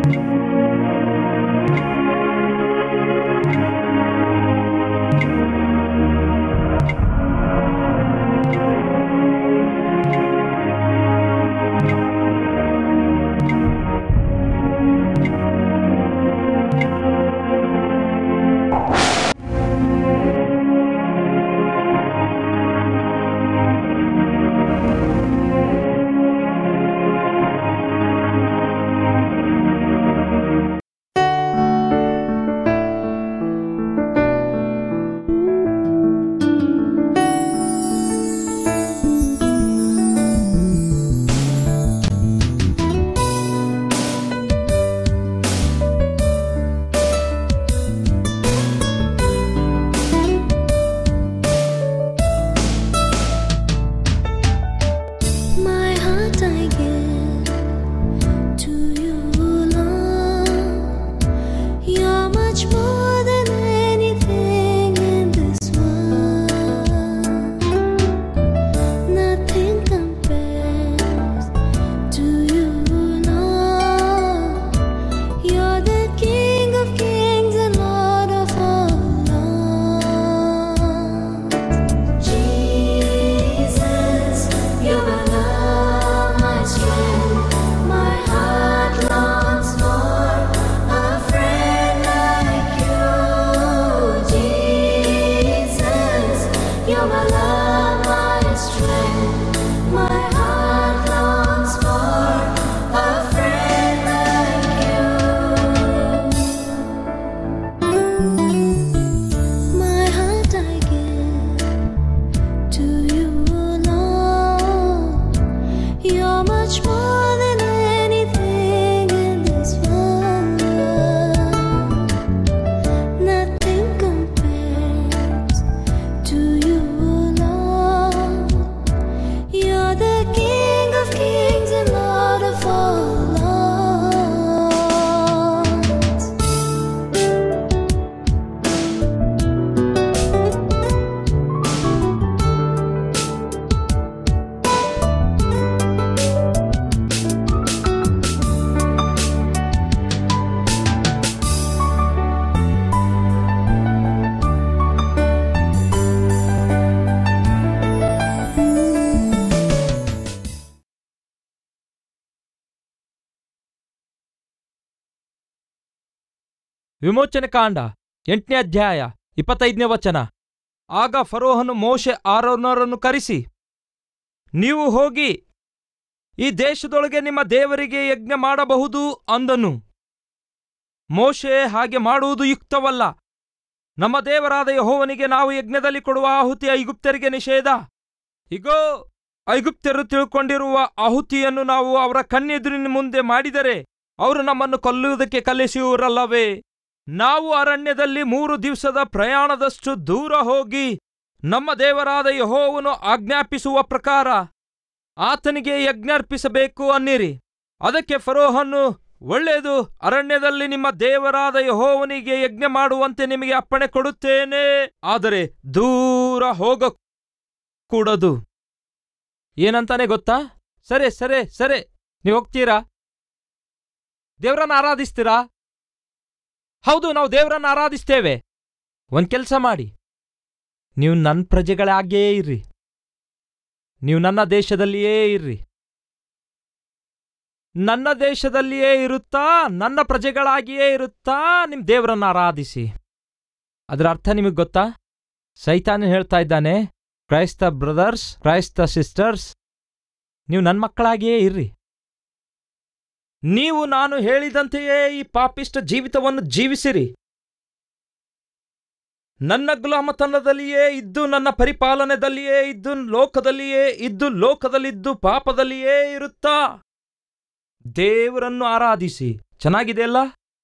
My heart I give to you, Lord. You're much more than anything in this world. Nothing compares to you, Lord. You're the King of kings and Lord of all lords. Jesus, you're my love, my strength. My heart longs for a friend like you. Jesus, you're my love, my strength. My heart longs for a friend like you. My heart I give to you, Lord. You're much more than anything in this world. Nothing compares to you, Lord. You're the King of kings and Lord of all lords. ವಿಮೋಚನೆ ಕಾಂಡ ಎಂಟನೇ ಅಧ್ಯಾಯ ಇಪ್ಪತ್ತೈದನೇ ವಚನ ಆಗ ಫರೋಹನು ಮೋಶೆ ಆರೋನರನ್ನು ಕರೆಸಿ ನೀವು ಹೋಗಿ ಈ ದೇಶದೊಳಗೆ ನಿಮ್ಮ ದೇವರಿಗೆ ಯಜ್ಞ ಮಾಡಬಹುದು ಅಂದನು ಮೋಶೆ ಹಾಗೆ ಮಾಡುವುದು ಯುಕ್ತವಲ್ಲ ನಮ್ಮ ದೇವರಾದ ಯಹೋವನಿಗೆ ನಾವು ಯಜ್ಞದಲ್ಲಿ ಕೊಡುವ ಆಹುತಿ ಐಗುಪ್ತರಿಗೆ ನಿಷೇಧ ಇಗೋ ಐಗುಪ್ತರು ತಿಳ್ಕೊಂಡಿರುವ ಆಹುತಿಯನ್ನು ನಾವು ಅವರ ಕಣ್ಣೆದುರಿನ ಮುಂದೆ ಮಾಡಿದರೆ ಅವರು ನಮ್ಮನ್ನು ಕೊಲ್ಲುವುದಕ್ಕೆ ಕಲಿಸುವರಲ್ಲವೇ ನಾವು ಅರಣ್ಯದಲ್ಲಿ ಮೂರು ದಿವಸದ ಪ್ರಯಾಣದಷ್ಟು ದೂರ ಹೋಗಿ ನಮ್ಮ ದೇವರಾದ ಯಹೋವನು ಆಜ್ಞಾಪಿಸುವ ಪ್ರಕಾರ ಆತನಿಗೆ ಯಜ್ಞರ್ಪಿಸಬೇಕು ಅನ್ನಿರಿ ಅದಕ್ಕೆ ಫರೋಹನ್ನು ಒಳ್ಳೆಯದು ಅರಣ್ಯದಲ್ಲಿ ನಿಮ್ಮ ದೇವರಾದ ಯಹೋವನಿಗೆ ಯಜ್ಞ ಮಾಡುವಂತೆ ನಿಮಗೆ ಅಪ್ಪಣೆ ಕೊಡುತ್ತೇನೆ ಆದರೆ ದೂರ ಹೋಗ ಕೂಡದು ಏನಂತಾನೆ ಗೊತ್ತಾ ಸರಿ ಸರಿ ಸರಿ ನೀವು ಹೋಗ್ತೀರಾ ದೇವರನ್ನ ಆರಾಧಿಸ್ತೀರಾ ಹೌದು ನಾವು ದೇವರನ್ನ ಆರಾಧಿಸ್ತೇವೆ ಒಂದ್ ಕೆಲಸ ಮಾಡಿ ನೀವು ನನ್ನ ಪ್ರಜೆಗಳಾಗೇ ಇರ್ರಿ ನೀವು ನನ್ನ ದೇಶದಲ್ಲಿಯೇ ಇರ್ರಿ ನನ್ನ ದೇಶದಲ್ಲಿಯೇ ಇರುತ್ತಾ ನನ್ನ ಪ್ರಜೆಗಳಾಗಿಯೇ ಇರುತ್ತಾ ನಿಮ್ ದೇವರನ್ನ ಆರಾಧಿಸಿ ಅದರ ಅರ್ಥ ನಿಮಗೆ ಗೊತ್ತಾ ಸೈತಾನ ಹೇಳ್ತಾ ಇದ್ದಾನೆ ಕ್ರೈಸ್ತ ಬ್ರದರ್ಸ್ ಕ್ರೈಸ್ತ ಸಿಸ್ಟರ್ಸ್ ನೀವು ನನ್ನ ಮಕ್ಕಳಾಗಿಯೇ ಇರ್ರಿ ನೀವು ನಾನು ಹೇಳಿದಂತೆಯೇ ಈ ಪಾಪಿಷ್ಟ ಜೀವಿತವನ್ನು ಜೀವಿಸಿರಿ ನನ್ನ ಗುಲಾಮತನದಲ್ಲಿಯೇ ಇದ್ದು ನನ್ನ ಪರಿಪಾಲನೆದಲ್ಲಿಯೇ ಇದ್ದು ಲೋಕದಲ್ಲಿಯೇ ಇದ್ದು ಲೋಕದಲ್ಲಿದ್ದು ಪಾಪದಲ್ಲಿಯೇ ಇರುತ್ತಾ ದೇವರನ್ನು ಆರಾಧಿಸಿ ಚೆನ್ನಾಗಿದೆಯಲ್ಲ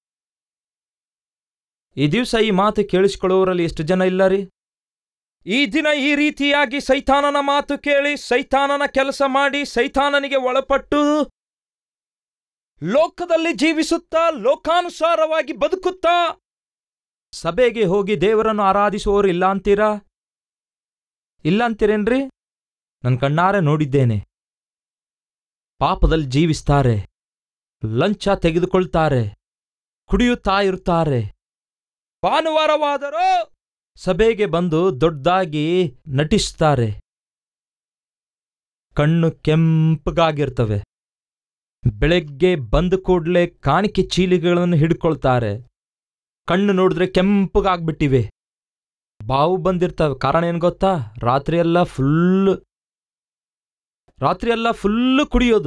ಈ ದಿವಸ ಈ ಮಾತು ಕೇಳಿಸಿಕೊಳ್ಳುವವರಲ್ಲಿ ಎಷ್ಟು ಜನ ಇಲ್ಲ ರೀ ಈ ದಿನ ಈ ರೀತಿಯಾಗಿ ಸೈತಾನನ ಮಾತು ಕೇಳಿ ಸೈತಾನನ ಕೆಲಸ ಮಾಡಿ ಸೈತಾನನಿಗೆ ಒಳಪಟ್ಟು ಲೋಕದಲ್ಲಿ ಜೀವಿಸುತ್ತಾ ಲೋಕಾನುಸಾರವಾಗಿ ಬದುಕುತ್ತಾ ಸಭೆಗೆ ಹೋಗಿ ದೇವರನ್ನು ಆರಾಧಿಸುವವರು ಇಲ್ಲ ಅಂತೀರಾ ಇಲ್ಲ ಅಂತೀರೇನ್ರಿ ನನ್ನ ಕಣ್ಣಾರೆ ನೋಡಿದ್ದೇನೆ ಪಾಪದಲ್ಲಿ ಜೀವಿಸ್ತಾರೆ ಲಂಚ ತೆಗೆದುಕೊಳ್ತಾರೆ ಕುಡಿಯುತ್ತಾ ಇರುತ್ತಾರೆ ಭಾನುವಾರವಾದರೂ ಸಭೆಗೆ ಬಂದು ದೊಡ್ಡದಾಗಿ ನಟಿಸ್ತಾರೆ ಕಣ್ಣು ಕೆಂಪಗಾಗಿರ್ತವೆ ಬೆಳಗ್ಗೆ ಬಂದ ಕೂಡಲೇ ಕಾಣಿಕೆ ಚೀಲಿಗಳನ್ನು ಹಿಡ್ಕೊಳ್ತಾರೆ ಕಣ್ಣು ನೋಡಿದ್ರೆ ಕೆಂಪಗಾಗ್ಬಿಟ್ಟಿವೆ ಬಾವು ಬಂದಿರ್ತವೆ ಕಾರಣ ಏನು ಗೊತ್ತಾ ರಾತ್ರಿಯೆಲ್ಲ ಫುಲ್ ರಾತ್ರಿಯೆಲ್ಲ ಫುಲ್ಲು ಕುಡಿಯೋದು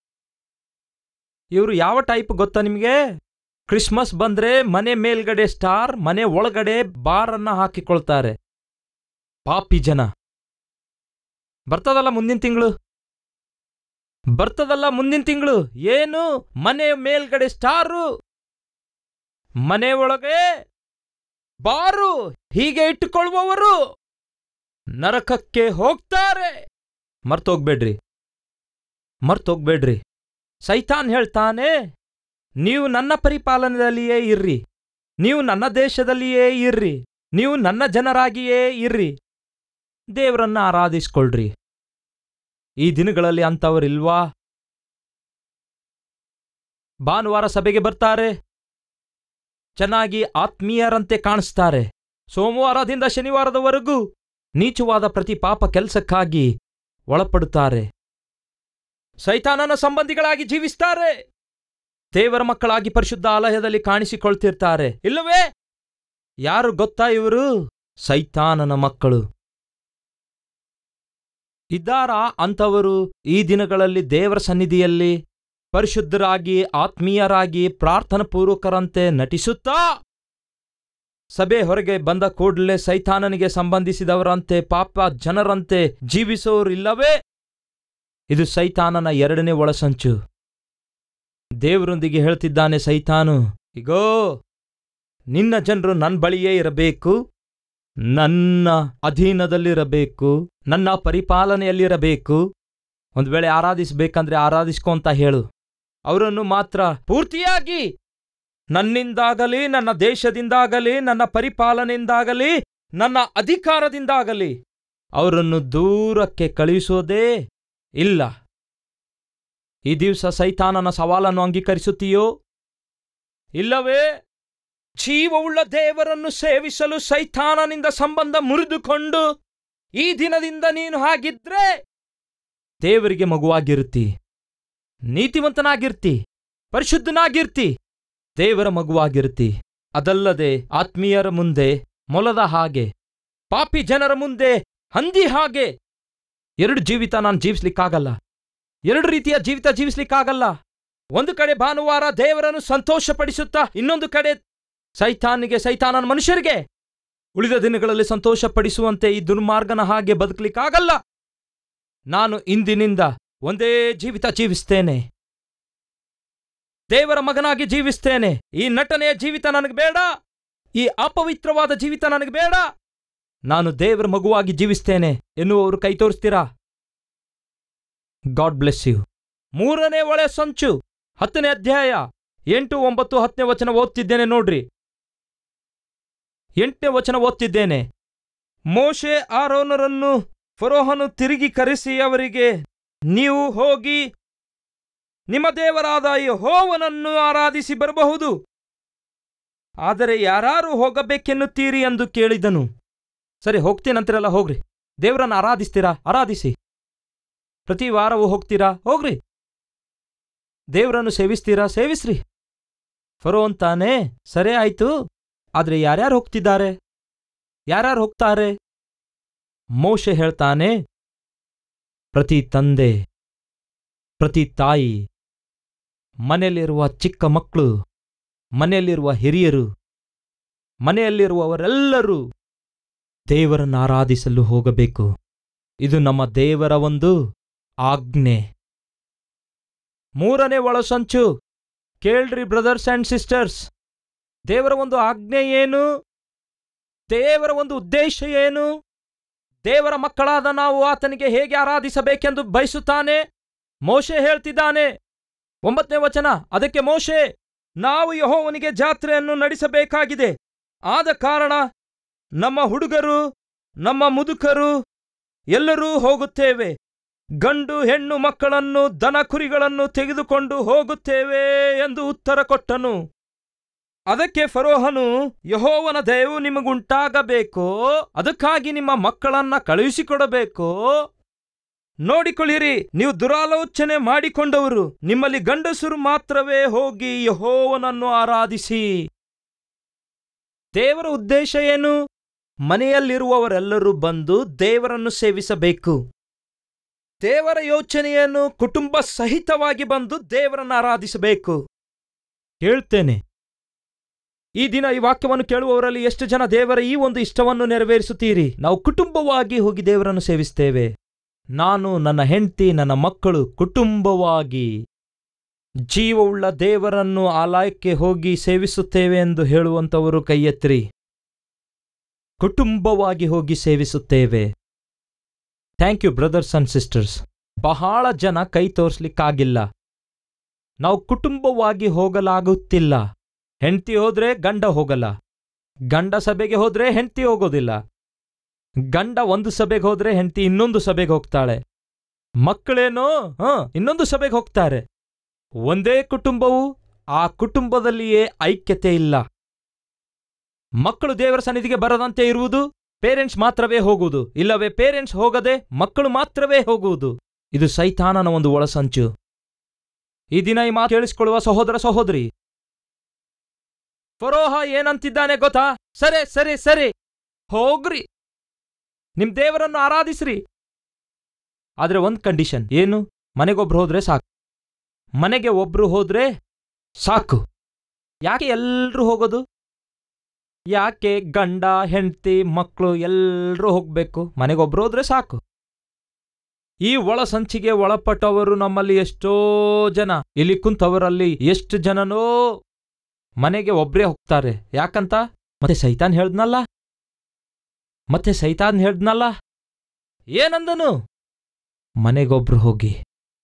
ಇವರು ಯಾವ ಟೈಪ್ ಗೊತ್ತಾ ನಿಮಗೆ ಕ್ರಿಸ್ಮಸ್ ಬಂದ್ರೆ ಮನೆ ಮೇಲ್ಗಡೆ ಸ್ಟಾರ್ ಮನೆ ಒಳಗಡೆ ಬಾರನ್ನ ಹಾಕಿಕೊಳ್ತಾರೆ ಪಾಪಿ ಜನ ಬರ್ತದಲ್ಲ ಮುಂದಿನ ತಿಂಗಳು ಬರ್ತದಲ್ಲ ಮುಂದಿನ ತಿಂಗಳು ಏನು ಮನೆ ಮೇಲ್ಗಡೆ ಸ್ಟಾರು ಮನೆ ಒಳಗೆ ಬಾರು ಹೀಗೆ ಇಟ್ಟುಕೊಳ್ಳುವವರು ನರಕಕ್ಕೆ ಹೋಗ್ತಾರೆ ಮರ್ತೋಗ್ಬೇಡ್ರಿ ಮರ್ತೋಗ್ಬೇಡ್ರಿ ಸೈತಾನ್ ಹೇಳ್ತಾನೆ ನೀವು ನನ್ನ ಪರಿಪಾಲನೆಯಲ್ಲಿಯೇ ಇರ್ರಿ ನೀವು ನನ್ನ ದೇಶದಲ್ಲಿಯೇ ಇರ್ರಿ ನೀವು ನನ್ನ ಜನರಾಗಿಯೇ ಇರ್ರಿ ದೇವರನ್ನ ಆರಾಧಿಸ್ಕೊಳ್ರಿ ಈ ದಿನಗಳಲ್ಲಿ ಅಂಥವರಿಲ್ವಾ ಭಾನುವಾರ ಸಭೆಗೆ ಬರ್ತಾರೆ ಚೆನ್ನಾಗಿ ಆತ್ಮೀಯರಂತೆ ಕಾಣಿಸ್ತಾರೆ ಸೋಮವಾರದಿಂದ ಶನಿವಾರದವರೆಗೂ ನೀಚವಾದ ಪ್ರತಿ ಪಾಪ ಕೆಲಸಕ್ಕಾಗಿ ಒಳಪಡುತ್ತಾರೆ ಸೈತಾನನ ಸಂಬಂಧಿಗಳಾಗಿ ಜೀವಿಸ್ತಾರೆ ದೇವರ ಮಕ್ಕಳಾಗಿ ಪರಿಶುದ್ಧ ಆಲಯದಲ್ಲಿ ಕಾಣಿಸಿಕೊಳ್ತಿರ್ತಾರೆ ಇಲ್ಲವೇ ಯಾರು ಗೊತ್ತಾ ಇವರು ಸೈತಾನನ ಮಕ್ಕಳು ಇದ್ದಾರಾ ಅಂಥವರು ಈ ದಿನಗಳಲ್ಲಿ ದೇವರ ಸನ್ನಿಧಿಯಲ್ಲಿ ಪರಿಶುದ್ಧರಾಗಿ ಆತ್ಮೀಯರಾಗಿ ಪ್ರಾರ್ಥನಾಪೂರ್ವಕರಂತೆ ನಟಿಸುತ್ತಾ ಸಭೆ ಹೊರಗೆ ಬಂದ ಕೂಡಲೇ ಸೈತಾನನಿಗೆ ಸಂಬಂಧಿಸಿದವರಂತೆ ಪಾಪ ಜನರಂತೆ ಜೀವಿಸೋರಿಲ್ಲವೇ ಇದು ಸೈತಾನನ ಎರಡನೇ ಒಳಸಂಚು ದೇವರೊಂದಿಗೆ ಹೇಳ್ತಿದ್ದಾನೆ ಸೈತಾನು ಇಗೋ ನಿನ್ನ ಜನರು ನನ್ನ ಬಳಿಯೇ ಇರಬೇಕು ನನ್ನ ಅಧೀನದಲ್ಲಿರಬೇಕು ನನ್ನ ಪರಿಪಾಲನೆಯಲ್ಲಿರಬೇಕು ಒಂದು ವೇಳೆ ಆರಾಧಿಸಬೇಕಂದ್ರೆ ಆರಾಧಿಸ್ಕೊ ಅಂತ ಹೇಳು ಅವರನ್ನು ಮಾತ್ರ ಪೂರ್ತಿಯಾಗಿ ನನ್ನಿಂದಾಗಲಿ ನನ್ನ ದೇಶದಿಂದಾಗಲಿ ನನ್ನ ಪರಿಪಾಲನೆಯಿಂದಾಗಲಿ ನನ್ನ ಅಧಿಕಾರದಿಂದಾಗಲಿ ಅವರನ್ನು ದೂರಕ್ಕೆ ಕಳುಹಿಸೋದೇ ಇಲ್ಲ ಈ ದಿವಸ ಸೈತಾನನ ಸವಾಲನ್ನು ಅಂಗೀಕರಿಸುತ್ತೀಯೋ ಇಲ್ಲವೇ ಜೀವವುಳ್ಳ ದೇವರನ್ನು ಸೇವಿಸಲು ಸೈತಾನನಿಂದ ಸಂಬಂಧ ಮುರಿದುಕೊಂಡು ಈ ದಿನದಿಂದ ನೀನು ಹಾಗಿದ್ರೆ ದೇವರಿಗೆ ಮಗುವಾಗಿರುತ್ತಿ ನೀತಿವಂತನಾಗಿರ್ತಿ ಪರಿಶುದ್ಧನಾಗಿರ್ತಿ ದೇವರ ಮಗುವಾಗಿರ್ತಿ ಅದಲ್ಲದೆ ಆತ್ಮೀಯರ ಮುಂದೆ ಮೊಲದ ಹಾಗೆ ಪಾಪಿ ಜನರ ಮುಂದೆ ಹಂದಿ ಹಾಗೆ ಎರಡು ಜೀವಿತ ನಾನು ಜೀವಿಸ್ಲಿಕ್ಕಾಗಲ್ಲ ಎರಡು ರೀತಿಯ ಜೀವಿತ ಜೀವಿಸ್ಲಿಕ್ಕಾಗಲ್ಲ ಒಂದು ಕಡೆ ಭಾನುವಾರ ದೇವರನ್ನು ಸಂತೋಷಪಡಿಸುತ್ತಾ ಇನ್ನೊಂದು ಕಡೆ ಸೈತಾನಿಗೆ ಸೈತಾನನ ಮನುಷ್ಯರಿಗೆ ಉಳಿದ ದಿನಗಳಲ್ಲಿ ಸಂತೋಷಪಡಿಸುವಂತೆ ಈ ದುರ್ಮಾರ್ಗನ ಹಾಗೆ ಬದುಕಲಿಕ್ಕಾಗಲ್ಲ ನಾನು ಇಂದಿನಿಂದ ಒಂದೇ ಜೀವಿತ ಜೀವಿಸ್ತೇನೆ ದೇವರ ಮಗನಾಗಿ ಜೀವಿಸ್ತೇನೆ ಈ ನಟನೆಯ ಜೀವಿತ ನನಗೆ ಬೇಡ ಈ ಅಪವಿತ್ರವಾದ ಜೀವಿತ ನನಗೆ ಬೇಡ ನಾನು ದೇವರ ಮಗುವಾಗಿ ಜೀವಿಸ್ತೇನೆ ಎನ್ನುವವರು ಕೈ ತೋರಿಸ್ತೀರಾ ಗಾಡ್ ಬ್ಲೆಸ್ ಯು ಮೂರನೇ ಒಳೆ ಸಂಚು ಹತ್ತನೇ ಅಧ್ಯಾಯ ಎಂಟು ಒಂಬತ್ತು ಹತ್ತನೇ ವಚನ ಓದ್ತಿದ್ದೇನೆ ನೋಡ್ರಿ ಎಂಟನೇ ವಚನ ಓದ್ತಿದ್ದೇನೆ ಮೋಶೆ ಆರೋನರನ್ನು ಫರೋಹನು ತಿರುಗಿ ಕರೆಸಿ ಅವರಿಗೆ ನೀವು ಹೋಗಿ ನಿಮ್ಮ ದೇವರಾದ ಯೆಹೋವನನ್ನು ಆರಾಧಿಸಿ ಬರಬಹುದು ಆದರೆ ಯಾರಾರು ಹೋಗಬೇಕೆನ್ನುತ್ತೀರಿ ಎಂದು ಕೇಳಿದನು ಸರಿ ಹೋಗ್ತೀನಂತೀರಲ್ಲ ಹೋಗ್ರಿ ದೇವರನ್ನ ಆರಾಧಿಸ್ತೀರಾ ಆರಾಧಿಸಿ ಪ್ರತಿ ವಾರವೂ ಹೋಗ್ತೀರಾ ಹೋಗ್ರಿ ದೇವರನ್ನು ಸೇವಿಸ್ತೀರಾ ಸೇವಿಸ್ರಿ ಫರೋ ಅಂತಾನೆ ಸರಿ ಆಯ್ತು ಆದ್ರೆ ಯಾರ್ಯಾರು ಹೋಗ್ತಿದ್ದಾರೆ ಯಾರ್ಯಾರು ಹೋಗ್ತಾರೆ ಮೋಶೆ ಹೇಳ್ತಾನೆ ಪ್ರತಿ ತಂದೆ ಪ್ರತಿ ತಾಯಿ ಮನೆಯಲ್ಲಿರುವ ಚಿಕ್ಕ ಮಕ್ಕಳು ಮನೆಯಲ್ಲಿರುವ ಹಿರಿಯರು ಮನೆಯಲ್ಲಿರುವವರೆಲ್ಲರೂ ದೇವರನ್ನು ಆರಾಧಿಸಲು ಹೋಗಬೇಕು ಇದು ನಮ್ಮ ದೇವರ ಒಂದು ಆಜ್ಞೆ ಮೂರನೇ ಒಳಸಂಚು ಕೇಳ್ರಿ ಬ್ರದರ್ಸ್ ಅಂಡ್ ಸಿಸ್ಟರ್ಸ್ ದೇವರ ಒಂದು ಆಜ್ಞೆ ಏನು ದೇವರ ಒಂದು ಉದ್ದೇಶ ಏನು ದೇವರ ಮಕ್ಕಳಾದ ನಾವು ಆತನಿಗೆ ಹೇಗೆ ಆರಾಧಿಸಬೇಕೆಂದು ಬಯಸುತ್ತಾನೆ ಮೋಶೆ ಹೇಳ್ತಿದ್ದಾನೆ ಒಂಬತ್ತನೇ ವಚನ ಅದಕ್ಕೆ ಮೋಶೆ ನಾವು ಯಹೋವನಿಗೆ ಜಾತ್ರೆಯನ್ನು ನಡೆಸಬೇಕಾಗಿದೆ ಆದ ಕಾರಣ ನಮ್ಮ ಹುಡುಗರು ನಮ್ಮ ಮುದುಕರು ಎಲ್ಲರೂ ಹೋಗುತ್ತೇವೆ ಗಂಡು ಹೆಣ್ಣು ಮಕ್ಕಳನ್ನು ದನ ಕುರಿಗಳನ್ನು ತೆಗೆದುಕೊಂಡು ಹೋಗುತ್ತೇವೆ ಎಂದು ಉತ್ತರ ಕೊಟ್ಟನು ಅದಕ್ಕೆ ಫರೋಹನು ಯಹೋವನ ದಯವು ನಿಮಗುಂಟಾಗಬೇಕೋ ಅದಕ್ಕಾಗಿ ನಿಮ್ಮ ಮಕ್ಕಳನ್ನ ಕಳುಹಿಸಿಕೊಡಬೇಕೋ ನೋಡಿಕೊಳ್ಳಿರಿ ನೀವು ದುರಾಲೋಚನೆ ಮಾಡಿಕೊಂಡವರು ನಿಮ್ಮಲ್ಲಿ ಗಂಡಸರು ಮಾತ್ರವೇ ಹೋಗಿ ಯಹೋವನನ್ನು ಆರಾಧಿಸಿ ದೇವರ ಉದ್ದೇಶ ಏನು ಮನೆಯಲ್ಲಿರುವವರೆಲ್ಲರೂ ಬಂದು ದೇವರನ್ನು ಸೇವಿಸಬೇಕು ದೇವರ ಯೋಚನೆಯನ್ನು ಕುಟುಂಬ ಸಹಿತವಾಗಿ ಬಂದು ದೇವರನ್ನು ಆರಾಧಿಸಬೇಕು ಹೇಳ್ತೇನೆ ಈ ದಿನ ಈ ವಾಕ್ಯವನ್ನು ಕೇಳುವವರಲ್ಲಿ ಎಷ್ಟು ಜನ ದೇವರ ಈ ಒಂದು ಇಷ್ಟವನ್ನು ನೆರವೇರಿಸುತ್ತೀರಿ ನಾವು ಕುಟುಂಬವಾಗಿ ಹೋಗಿ ದೇವರನ್ನು ಸೇವಿಸ್ತೇವೆ ನಾನು ನನ್ನ ಹೆಂಡತಿ ನನ್ನ ಮಕ್ಕಳು ಕುಟುಂಬವಾಗಿ ಜೀವವುಳ್ಳ ದೇವರನ್ನು ಆಲಯಕ್ಕೆ ಹೋಗಿ ಸೇವಿಸುತ್ತೇವೆ ಎಂದು ಹೇಳುವಂತವರು ಕೈಯೆತ್ತಿರಿ ಕುಟುಂಬವಾಗಿ ಹೋಗಿ ಸೇವಿಸುತ್ತೇವೆ thank you brothers and sisters ಬಹಳ ಜನ ಕೈ ತೋರಿಸ್ಲಿಕ್ಕಾಗಿಲ್ಲ ನಾವು ಕುಟುಂಬವಾಗಿ ಹೋಗಲಾಗುತ್ತಿಲ್ಲ ಹೆಂಡ್ತಿ ಹೋದ್ರೆ ಗಂಡ ಹೋಗಲ್ಲ ಗಂಡ ಸಭೆಗೆ ಹೋದ್ರೆ ಹೆಂಡ್ತಿ ಹೋಗೋದಿಲ್ಲ ಗಂಡ ಒಂದು ಸಭೆಗೆ ಹೋದ್ರೆ ಹೆಂಡ್ತಿ ಇನ್ನೊಂದು ಸಭೆಗೆ ಹೋಗ್ತಾಳೆ ಮಕ್ಕಳೇನೋ ಹ ಇನ್ನೊಂದು ಸಭೆಗೆ ಹೋಗ್ತಾರೆ ಒಂದೇ ಕುಟುಂಬವು ಆ ಕುಟುಂಬದಲ್ಲಿಯೇ ಐಕ್ಯತೆ ಇಲ್ಲ ಮಕ್ಕಳು ದೇವರ ಸನ್ನಿಧಿಗೆ ಬರದಂತೆ ಇರುವುದು ಪೇರೆಂಟ್ಸ್ ಮಾತ್ರವೇ ಹೋಗುವುದು ಇಲ್ಲವೇ ಪೇರೆಂಟ್ಸ್ ಹೋಗದೆ ಮಕ್ಕಳು ಮಾತ್ರವೇ ಹೋಗುವುದು ಇದು ಸೈತಾನನ ಒಂದು ಒಳಸಂಚು ಈ ದಿನ ಈ ಮಾತು ಕೇಳಿಸಿಕೊಳ್ಳುವ ಸಹೋದರ ಸಹೋದರಿ ಫರೋಹ ಏನಂತಿದ್ದಾನೆ ಗೊತ್ತಾ ಸರಿ ಸರಿ ಸರಿ ಹೋಗ್ರಿ ನಿಮ್ ದೇವರನ್ನು ಆರಾಧಿಸ್ರಿ ಆದ್ರೆ ಒಂದ್ ಕಂಡೀಷನ್ ಏನು ಮನೆಗೊಬ್ರು ಹೋದ್ರೆ ಸಾಕು ಮನೆಗೆ ಒಬ್ರು ಹೋದ್ರೆ ಸಾಕು ಯಾಕೆ ಎಲ್ರೂ ಹೋಗೋದು ಯಾಕೆ ಗಂಡ ಹೆಂಡತಿ ಮಕ್ಕಳು ಎಲ್ರೂ ಹೋಗ್ಬೇಕು ಮನೆಗೊಬ್ರು ಹೋದ್ರೆ ಸಾಕು ಈ ಒಳ ಸಂಚಿಗೆ ಒಳಪಟ್ಟವರು ನಮ್ಮಲ್ಲಿ ಎಷ್ಟೋ ಜನ ಇಲ್ಲಿ ಕುಂತವರಲ್ಲಿ ಎಷ್ಟು ಜನನೋ ಮನೆಗೆ ಒಬ್ರೇ ಹೋಗ್ತಾರೆ ಯಾಕಂತ ಮತ್ತೆ ಸೈತಾನ್ ಹೇಳ್ದ್ನಲ್ಲ ಮತ್ತೆ ಸೈತಾನ್ ಹೇಳ್ದ್ನಲ್ಲ ಏನಂದನು ಮನೆಗೊಬ್ರು ಹೋಗಿ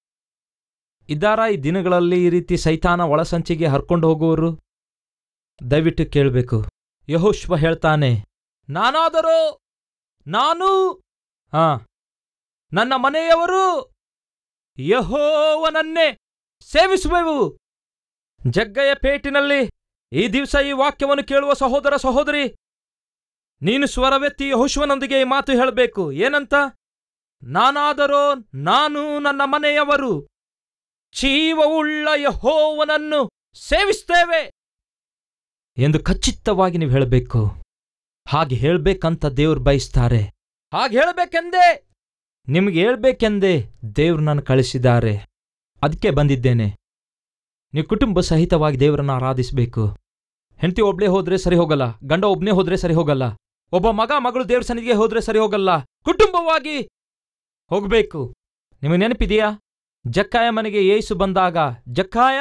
ಇದ್ದಾರ ಈ ದಿನಗಳಲ್ಲಿ ಈ ರೀತಿ ಸೈತಾನ ಒಳಸಂಚಿಗೆ ಹರ್ಕೊಂಡು ಹೋಗುವವರು ದಯವಿಟ್ಟು ಕೇಳಬೇಕು ಯಹೋಶ್ವ ಹೇಳ್ತಾನೆ ನಾನಾದರೂ ನಾನು ಹಾ ನನ್ನ ಮನೆಯವರು ಯಹೋವನನ್ನೇ ಸೇವಿಸುವೆವು ಜಗ್ಗಯ್ಯ ಪೇಟಿನಲ್ಲಿ ಈ ದಿವಸ ಈ ವಾಕ್ಯವನ್ನು ಕೇಳುವ ಸಹೋದರ ಸಹೋದರಿ ನೀನು ಸ್ವರವೆತ್ತಿ ಯಹೋಶ್ವನೊಂದಿಗೆ ಈ ಮಾತು ಹೇಳಬೇಕು ಏನಂತ ನಾನಾದರೋ ನಾನು ನನ್ನ ಮನೆಯವರು ಜೀವವುಳ್ಳ ಯಹೋವನನ್ನು ಸೇವಿಸ್ತೇವೆ ಎಂದು ಖಚಿತವಾಗಿ ನೀವು ಹೇಳಬೇಕು ಹಾಗೆ ಹೇಳ್ಬೇಕಂತ ದೇವ್ರು ಬಯಸ್ತಾರೆ ಹಾಗೆ ಹೇಳ್ಬೇಕೆಂದೇ ನಿಮ್ಗೆ ಹೇಳ್ಬೇಕೆಂದೇ ದೇವ್ರು ನಾನು ಕಳಿಸಿದ್ದಾರೆ ಅದಕ್ಕೆ ಬಂದಿದ್ದೇನೆ ನೀವು ಕುಟುಂಬ ಸಹಿತವಾಗಿ ದೇವರನ್ನು ಆರಾಧಿಸಬೇಕು ಹೆಂಡತಿ ಒಬ್ಳೇ ಹೋದ್ರೆ ಸರಿ ಹೋಗಲ್ಲ ಗಂಡ ಒಬ್ನೇ ಹೋದ್ರೆ ಸರಿ ಹೋಗಲ್ಲ ಒಬ್ಬ ಮಗ ಮಗಳು ದೇವ್ರ ಸನ್ನಿಧಿಗೆ ಹೋದ್ರೆ ಸರಿ ಹೋಗಲ್ಲ ಕುಟುಂಬವಾಗಿ ಹೋಗ್ಬೇಕು ನಿಮಗೆ ನೆನಪಿದೆಯಾ ಜಕ್ಕಾಯ ಮನೆಗೆ ಏಸು ಬಂದಾಗ ಜಕ್ಕಾಯ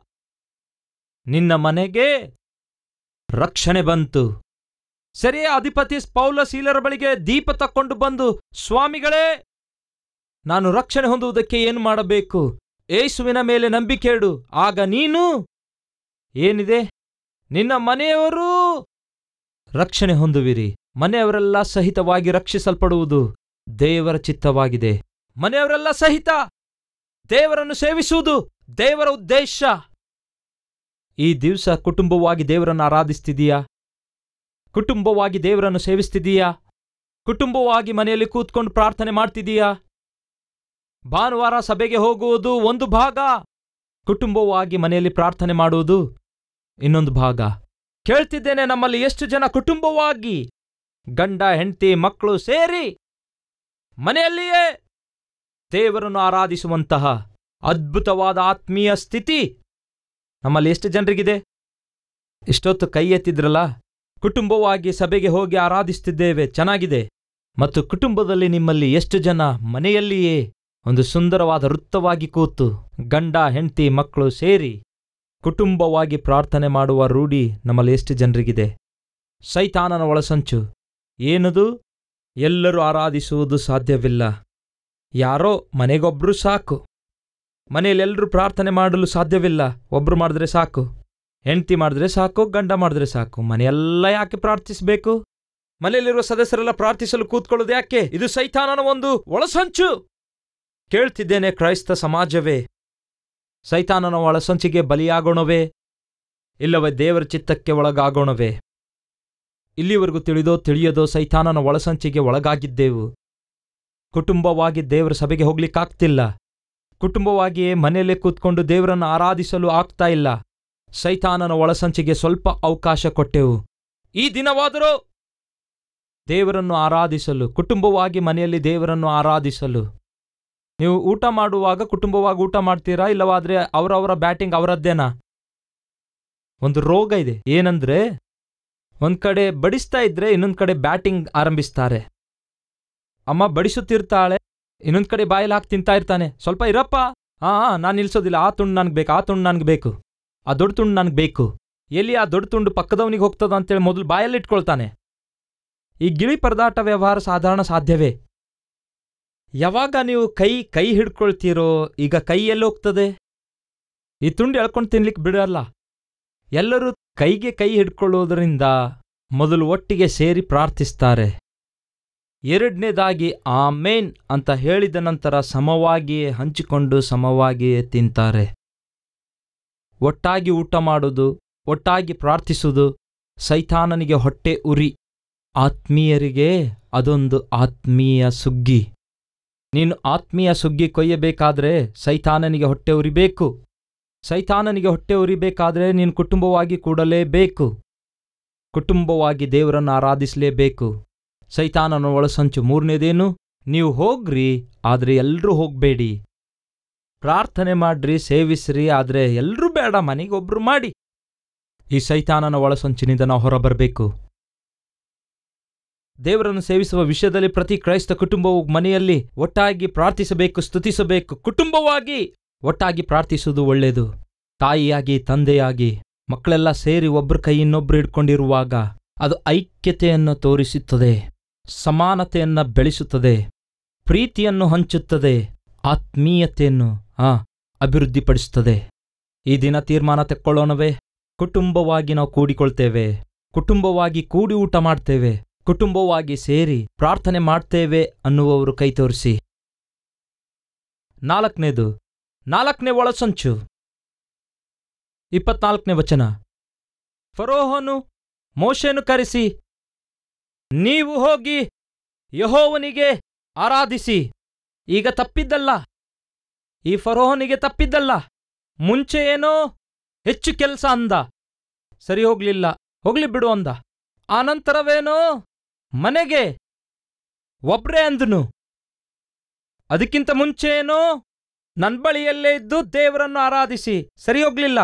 ನಿನ್ನ ಮನೆಗೆ ರಕ್ಷಣೆ ಬಂತು ಸರಿಯೇ ಅಧಿಪತಿ ಪೌಲ ಶೀಲರ ಬಳಿಗೆ ದೀಪ ತಕ್ಕೊಂಡು ಬಂದು ಸ್ವಾಮಿಗಳೇ ನಾನು ರಕ್ಷಣೆ ಹೊಂದುವುದಕ್ಕೆ ಏನು ಮಾಡಬೇಕು ಏಸುವಿನ ಮೇಲೆ ನಂಬಿಕೆ ಇಡು ಆಗ ನೀನು ಏನಿದೆ ನಿನ್ನ ಮನೆಯವರು ರಕ್ಷಣೆ ಹೊಂದುವಿರಿ ಮನೆಯವರೆಲ್ಲ ಸಹಿತವಾಗಿ ರಕ್ಷಿಸಲ್ಪಡುವುದು ದೇವರ ಚಿತ್ತವಾಗಿದೆ ಮನೆಯವರೆಲ್ಲ ಸಹಿತ ದೇವರನ್ನು ಸೇವಿಸುವುದು ದೇವರ ಉದ್ದೇಶ ಈ ದಿವಸ ಕುಟುಂಬವಾಗಿ ದೇವರನ್ನು ಆರಾಧಿಸ್ತಿದೀಯಾ ಕುಟುಂಬವಾಗಿ ದೇವರನ್ನು ಸೇವಿಸ್ತಿದೀಯಾ ಕುಟುಂಬವಾಗಿ ಮನೆಯಲ್ಲಿ ಕೂತ್ಕೊಂಡು ಪ್ರಾರ್ಥನೆ ಮಾಡ್ತಿದೀಯಾ ಭಾನುವಾರ ಸಭೆಗೆ ಹೋಗುವುದು ಒಂದು ಭಾಗ ಕುಟುಂಬವಾಗಿ ಮನೆಯಲ್ಲಿ ಪ್ರಾರ್ಥನೆ ಮಾಡುವುದು ಇನ್ನೊಂದು ಭಾಗ ಕೇಳ್ತಿದ್ದೇನೆ ನಮ್ಮಲ್ಲಿ ಎಷ್ಟು ಜನ ಕುಟುಂಬವಾಗಿ ಗಂಡ ಹೆಂಡತಿ ಮಕ್ಕಳು ಸೇರಿ ಮನೆಯಲ್ಲಿಯೇ ದೇವರನ್ನು ಆರಾಧಿಸುವಂತಹ ಅದ್ಭುತವಾದ ಆತ್ಮೀಯ ಸ್ಥಿತಿ ನಮ್ಮಲ್ಲಿ ಎಷ್ಟು ಜನರಿಗಿದೆ ಇಷ್ಟೊತ್ತು ಕೈ ಎತ್ತಿದ್ರಲ್ಲ ಕುಟುಂಬವಾಗಿ ಸಭೆಗೆ ಹೋಗಿ ಆರಾಧಿಸ್ತಿದ್ದೇವೆ ಚೆನ್ನಾಗಿದೆ ಮತ್ತು ಕುಟುಂಬದಲ್ಲಿ ನಿಮ್ಮಲ್ಲಿ ಎಷ್ಟು ಜನ ಮನೆಯಲ್ಲಿಯೇ ಒಂದು ಸುಂದರವಾದ ವೃತ್ತವಾಗಿ ಕೂತು ಗಂಡ ಹೆಂಡತಿ ಮಕ್ಕಳು ಸೇರಿ ಕುಟುಂಬವಾಗಿ ಪ್ರಾರ್ಥನೆ ಮಾಡುವ ರೂಢಿ ನಮ್ಮಲ್ಲಿ ಎಷ್ಟು ಜನರಿಗಿದೆ ಸೈತಾನನ ಒಳಸಂಚು ಏನದು ಎಲ್ಲರೂ ಆರಾಧಿಸುವುದು ಸಾಧ್ಯವಿಲ್ಲ ಯಾರೋ ಮನೆಗೊಬ್ರು ಸಾಕು ಮನೆಯಲ್ಲೆಲ್ಲರೂ ಪ್ರಾರ್ಥನೆ ಮಾಡಲು ಸಾಧ್ಯವಿಲ್ಲ ಒಬ್ರು ಮಾಡಿದ್ರೆ ಸಾಕು ಹೆಂಡತಿ ಮಾಡಿದ್ರೆ ಸಾಕು ಗಂಡ ಮಾಡಿದ್ರೆ ಸಾಕು ಮನೆಯೆಲ್ಲ ಯಾಕೆ ಪ್ರಾರ್ಥಿಸಬೇಕು ಮನೆಯಲ್ಲಿರುವ ಸದಸ್ಯರೆಲ್ಲ ಪ್ರಾರ್ಥಿಸಲು ಕೂತ್ಕೊಳ್ಳೋದು ಯಾಕೆ ಇದು ಸೈತಾನನ ಒಂದು ಒಳಸಂಚು ಕೇಳ್ತಿದ್ದೇನೆ ಕ್ರೈಸ್ತ ಸಮಾಜವೇ ಸೈತಾನನ ಒಳಸಂಚಿಗೆ ಬಲಿಯಾಗೋಣವೇ ಇಲ್ಲವೇ ದೇವರ ಚಿತ್ತಕ್ಕೆ ಒಳಗಾಗೋಣವೇ ಇಲ್ಲಿವರೆಗೂ ತಿಳಿದೋ ತಿಳಿಯದೋ ಸೈತಾನನ ಒಳಸಂಚಿಗೆ ಒಳಗಾಗಿದ್ದೆವು ಕುಟುಂಬವಾಗಿ ದೇವರ ಸಭೆಗೆ ಹೋಗ್ಲಿಕ್ಕಾಗ್ತಿಲ್ಲ ಕುಟುಂಬವಾಗಿಯೇ ಮನೆಯಲ್ಲೇ ಕೂತ್ಕೊಂಡು ದೇವರನ್ನು ಆರಾಧಿಸಲು ಆಗ್ತಾ ಇಲ್ಲ ಸೈತಾನನ ಒಳಸಂಚಿಗೆ ಸ್ವಲ್ಪ ಅವಕಾಶ ಕೊಟ್ಟೆವು ಈ ದಿನವಾದರೂ ದೇವರನ್ನು ಆರಾಧಿಸಲು ಕುಟುಂಬವಾಗಿ ಮನೆಯಲ್ಲಿ ದೇವರನ್ನು ಆರಾಧಿಸಲು ನೀವು ಊಟ ಮಾಡುವಾಗ ಕುಟುಂಬವಾಗಿ ಊಟ ಮಾಡ್ತೀರಾ ಇಲ್ಲವಾದ್ರೆ ಅವರವರ ಬ್ಯಾಟಿಂಗ್ ಅವರದ್ದೇನಾ ಒಂದು ರೋಗ ಇದೆ ಏನಂದ್ರೆ ಒಂದ್ ಕಡೆ ಬಡಿಸ್ತಾ ಇದ್ರೆ ಇನ್ನೊಂದ್ ಕಡೆ ಬ್ಯಾಟಿಂಗ್ ಆರಂಭಿಸ್ತಾರೆ ಅಮ್ಮ ಬಡಿಸುತ್ತಿರ್ತಾಳೆ ಇನ್ನೊಂದ್ ಕಡೆ ಬಾಯಲ್ಲಿ ಹಾಕಿ ತಿಂತಾ ಇರ್ತಾನೆ ಸ್ವಲ್ಪ ಇರಪ್ಪ ಹಾ ನಾನು ನಿಲ್ಸೋದಿಲ್ಲ ಆ ತುಂಡು ನನ್ಗೆ ಬೇಕು ಆ ತುಂಡು ನನ್ಗೆ ಬೇಕು ಆ ದೊಡ್ಡ ತುಂಡು ನನ್ಗೆ ಬೇಕು ಎಲ್ಲಿ ಆ ದೊಡ್ಡ ತುಂಡು ಪಕ್ಕದವನಿಗೆ ಹೋಗ್ತದ ಅಂತೇಳಿ ಮೊದಲು ಬಾಯಲ್ಲಿ ಇಟ್ಕೊಳ್ತಾನೆ ಈ ಗಿಳಿ ಪರದಾಟ ವ್ಯವಹಾರ ಸಾಧಾರಣ ಸಾಧ್ಯವೇ ಯಾವಾಗ ನೀವು ಕೈ ಕೈ ಹಿಡ್ಕೊಳ್ತೀರೋ ಈಗ ಕೈ ಎಲ್ಲಿ ಹೋಗ್ತದೆ ಈ ತುಂಡು ಎಳ್ಕೊಂಡು ತಿನ್ಲಿಕ್ಕೆ ಬಿಡಲ್ಲ ಎಲ್ಲರೂ ಕೈಗೆ ಕೈ ಹಿಡ್ಕೊಳ್ಳೋದ್ರಿಂದ ಮೊದಲು ಒಟ್ಟಿಗೆ ಸೇರಿ ಪ್ರಾರ್ಥಿಸ್ತಾರೆ ಎರಡನೇದಾಗಿ ಆಮೇನ್ ಅಂತ ಹೇಳಿದ ನಂತರ ಸಮವಾಗಿಯೇ ಹಂಚಿಕೊಂಡು ಸಮವಾಗಿಯೇ ತಿಂತಾರೆ ಒಟ್ಟಾಗಿ ಊಟ ಮಾಡೋದು ಒಟ್ಟಾಗಿ ಪ್ರಾರ್ಥಿಸುವುದು ಸೈತಾನನಿಗೆ ಹೊಟ್ಟೆ ಉರಿ ಆತ್ಮೀಯರಿಗೆ ಅದೊಂದು ಆತ್ಮೀಯ ಸುಗ್ಗಿ ನೀನು ಆತ್ಮೀಯ ಸುಗ್ಗಿ ಕೊಯ್ಯಬೇಕಾದ್ರೆ ಸೈತಾನನಿಗೆ ಹೊಟ್ಟೆ ಉರಿಬೇಕು ಸೈತಾನನಿಗೆ ಹೊಟ್ಟೆ ಉರಿಬೇಕಾದ್ರೆ ನೀನು ಕುಟುಂಬವಾಗಿ ಕೂಡಲೇಬೇಕು ಕುಟುಂಬವಾಗಿ ದೇವರನ್ನು ಆರಾಧಿಸಲೇಬೇಕು ಸೈತಾನನ ಒಳಸಂಚು ಮೂರನೇದೇನು ನೀವು ಹೋಗ್ರಿ ಆದ್ರೆ ಎಲ್ರೂ ಹೋಗ್ಬೇಡಿ ಪ್ರಾರ್ಥನೆ ಮಾಡ್ರಿ ಸೇವಿಸ್ರಿ ಆದ್ರೆ ಎಲ್ರೂ ಬೇಡ ಮನೆಗೊಬ್ರು ಮಾಡಿ ಈ ಸೈತಾನನ ಒಳಸಂಚಿನಿಂದ ನಾವು ಹೊರಬರಬೇಕು ದೇವರನ್ನು ಸೇವಿಸುವ ವಿಷಯದಲ್ಲಿ ಪ್ರತಿ ಕ್ರೈಸ್ತ ಕುಟುಂಬವು ಮನೆಯಲ್ಲಿ ಒಟ್ಟಾಗಿ ಪ್ರಾರ್ಥಿಸಬೇಕು ಸ್ತುತಿಸಬೇಕು ಕುಟುಂಬವಾಗಿ ಒಟ್ಟಾಗಿ ಪ್ರಾರ್ಥಿಸುವುದು ಒಳ್ಳೆಯದು ತಾಯಿಯಾಗಿ ತಂದೆಯಾಗಿ ಮಕ್ಕಳೆಲ್ಲ ಸೇರಿ ಒಬ್ರ ಕೈ ಇನ್ನೊಬ್ರು ಹಿಡ್ಕೊಂಡಿರುವಾಗ ಅದು ಐಕ್ಯತೆಯನ್ನು ತೋರಿಸುತ್ತದೆ ಸಮಾನತೆಯನ್ನ ಬೆಳೆಸುತ್ತದೆ ಪ್ರೀತಿಯನ್ನು ಹಂಚುತ್ತದೆ ಆತ್ಮೀಯತೆಯನ್ನು ಆ ಅಭಿವೃದ್ಧಿಪಡಿಸುತ್ತದೆ ಈ ದಿನ ತೀರ್ಮಾನ ತೆಕ್ಕೊಳ್ಳೋಣವೇ ಕುಟುಂಬವಾಗಿ ನಾವು ಕೂಡಿಕೊಳ್ತೇವೆ ಕುಟುಂಬವಾಗಿ ಕೂಡಿ ಊಟ ಮಾಡ್ತೇವೆ ಕುಟುಂಬವಾಗಿ ಸೇರಿ ಪ್ರಾರ್ಥನೆ ಮಾಡ್ತೇವೆ ಅನ್ನುವವರು ಕೈ ತೋರಿಸಿ ನಾಲ್ಕನೇದು ನಾಲ್ಕನೇ ಒಳಸಂಚು ಇಪ್ಪತ್ನಾಲ್ಕನೇ ವಚನ ಫರೋಹನು ಮೋಶೆನು ಕರೆಸಿ ನೀವು ಹೋಗಿ ಯಹೋವನಿಗೆ ಆರಾಧಿಸಿ ಈಗ ತಪ್ಪಿದ್ದಲ್ಲ ಈ ಫರೋಹನಿಗೆ ತಪ್ಪಿದ್ದಲ್ಲ ಮುಂಚೆ ಏನೋ ಹೆಚ್ಚು ಕೆಲಸ ಅಂದ ಸರಿ ಹೋಗ್ಲಿಲ್ಲ ಹೋಗ್ಲಿ ಬಿಡು ಅಂದ ಆನಂತರವೇನೋ ಮನೆಗೆ ಒಬ್ರೇ ಅಂದನು ಅದಕ್ಕಿಂತ ಮುಂಚೆ ಏನೋ ನನ್ ಬಳಿಯಲ್ಲೇ ಇದ್ದು ದೇವರನ್ನು ಆರಾಧಿಸಿ ಸರಿ ಹೋಗ್ಲಿಲ್ಲ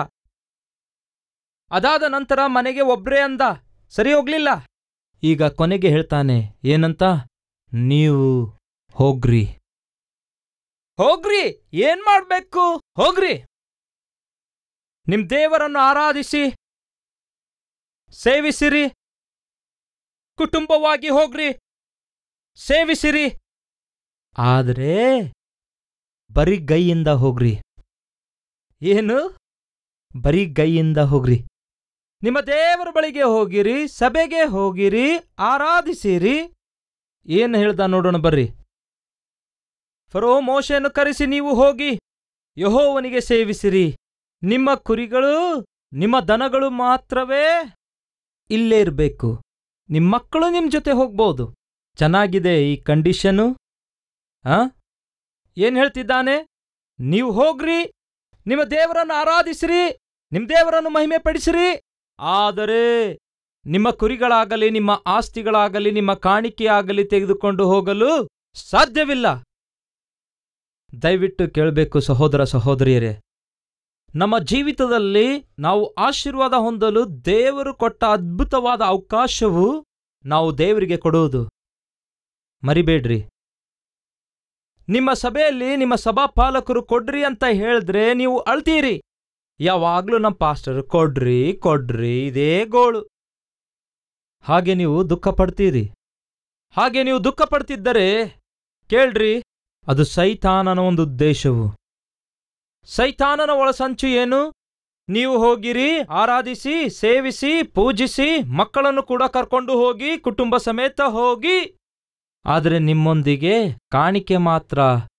ಅದಾದ ನಂತರ ಮನೆಗೆ ಒಬ್ರೇ ಅಂದ ಸರಿ ಹೋಗ್ಲಿಲ್ಲ ಈಗ ಕೊನೆಗೆ ಹೇಳ್ತಾನೆ ಏನಂತ ನೀವು ಹೋಗ್ರಿ ಹೋಗ್ರಿ ಏನ್ ಮಾಡ್ಬೇಕು ಹೋಗ್ರಿ ನಿಮ್ ದೇವರನ್ನು ಆರಾಧಿಸಿ ಸೇವಿಸಿರಿ ಕುಟುಂಬವಾಗಿ ಹೋಗ್ರಿ ಸೇವಿಸಿರಿ ಆದ್ರೆ ಬರೀ ಗೈಯಿಂದ ಹೋಗ್ರಿ ಏನು ಬರೀ ಗೈಯಿಂದ ಹೋಗ್ರಿ ನಿಮ್ಮ ದೇವರ ಬಳಿಗೆ ಹೋಗಿರಿ ಸಭೆಗೆ ಹೋಗಿರಿ ಆರಾಧಿಸಿರಿ ಏನು ಹೇಳ್ದ ನೋಡೋಣ ಬರ್ರಿ ಫರೋ ಮೋಶೆಯನ್ನು ಕರೆಸಿ ನೀವು ಹೋಗಿ ಯಹೋವನಿಗೆ ಸೇವಿಸಿರಿ ನಿಮ್ಮ ಕುರಿಗಳು ನಿಮ್ಮ ದನಗಳು ಮಾತ್ರವೇ ಇಲ್ಲೇ ಇರಬೇಕು ನಿಮ್ಮ ಮಕ್ಕಳು ನಿಮ್ಮ ಜೊತೆ ಹೋಗ್ಬೋದು ಚೆನ್ನಾಗಿದೆ ಈ ಕಂಡೀಷನು ಆ ಏನ್ ಹೇಳ್ತಿದ್ದಾನೆ ನೀವು ಹೋಗ್ರಿ ನಿಮ್ಮ ದೇವರನ್ನು ಆರಾಧಿಸಿರಿ ನಿಮ್ಮ ದೇವರನ್ನು ಮಹಿಮೆ ಪಡಿಸಿರಿ ಆದರೆ ನಿಮ್ಮ ಕುರಿಗಳಾಗಲಿ ನಿಮ್ಮ ಆಸ್ತಿಗಳಾಗಲಿ ನಿಮ್ಮ ಕಾಣಿಕೆಯಾಗಲಿ ತೆಗೆದುಕೊಂಡು ಹೋಗಲು ಸಾಧ್ಯವಿಲ್ಲ ದಯವಿಟ್ಟು ಕೇಳಬೇಕು ಸಹೋದರ ಸಹೋದರಿಯರೇ ನಮ್ಮ ಜೀವಿತದಲ್ಲಿ ನಾವು ಆಶೀರ್ವಾದ ಹೊಂದಲು ದೇವರು ಕೊಟ್ಟ ಅದ್ಭುತವಾದ ಅವಕಾಶವು ನಾವು ದೇವರಿಗೆ ಕೊಡುವುದು ಮರಿಬೇಡ್ರಿ ನಿಮ್ಮ ಸಭೆಯಲ್ಲಿ ನಿಮ್ಮ ಸಭಾಪಾಲಕರು ಕೊಡ್ರಿ ಅಂತ ಹೇಳಿದ್ರೆ ನೀವು ಅಳ್ತೀರಿ ಯಾವಾಗ್ಲೂ ನಮ್ಮ ಪಾಸ್ಟರ್ ಕೊಡ್ರಿ ಕೊಡ್ರಿ ಇದೇ ಗೋಳು ಹಾಗೆ ನೀವು ದುಃಖ ಪಡ್ತೀರಿ ಹಾಗೆ ನೀವು ದುಃಖ ಪಡ್ತಿದ್ದರೆ ಕೇಳ್ರಿ ಅದು ಸೈತಾನನ ಒಂದು ಉದ್ದೇಶವು ಸೈತಾನನ ಒಳಸಂಚು ಏನು ನೀವು ಹೋಗಿರಿ ಆರಾಧಿಸಿ ಸೇವಿಸಿ ಪೂಜಿಸಿ ಮಕ್ಕಳನ್ನು ಕೂಡ ಕರ್ಕೊಂಡು ಹೋಗಿ ಕುಟುಂಬ ಸಮೇತ ಹೋಗಿ ಆದರೆ ನಿಮ್ಮೊಂದಿಗೆ ಕಾಣಿಕೆ ಮಾತ್ರ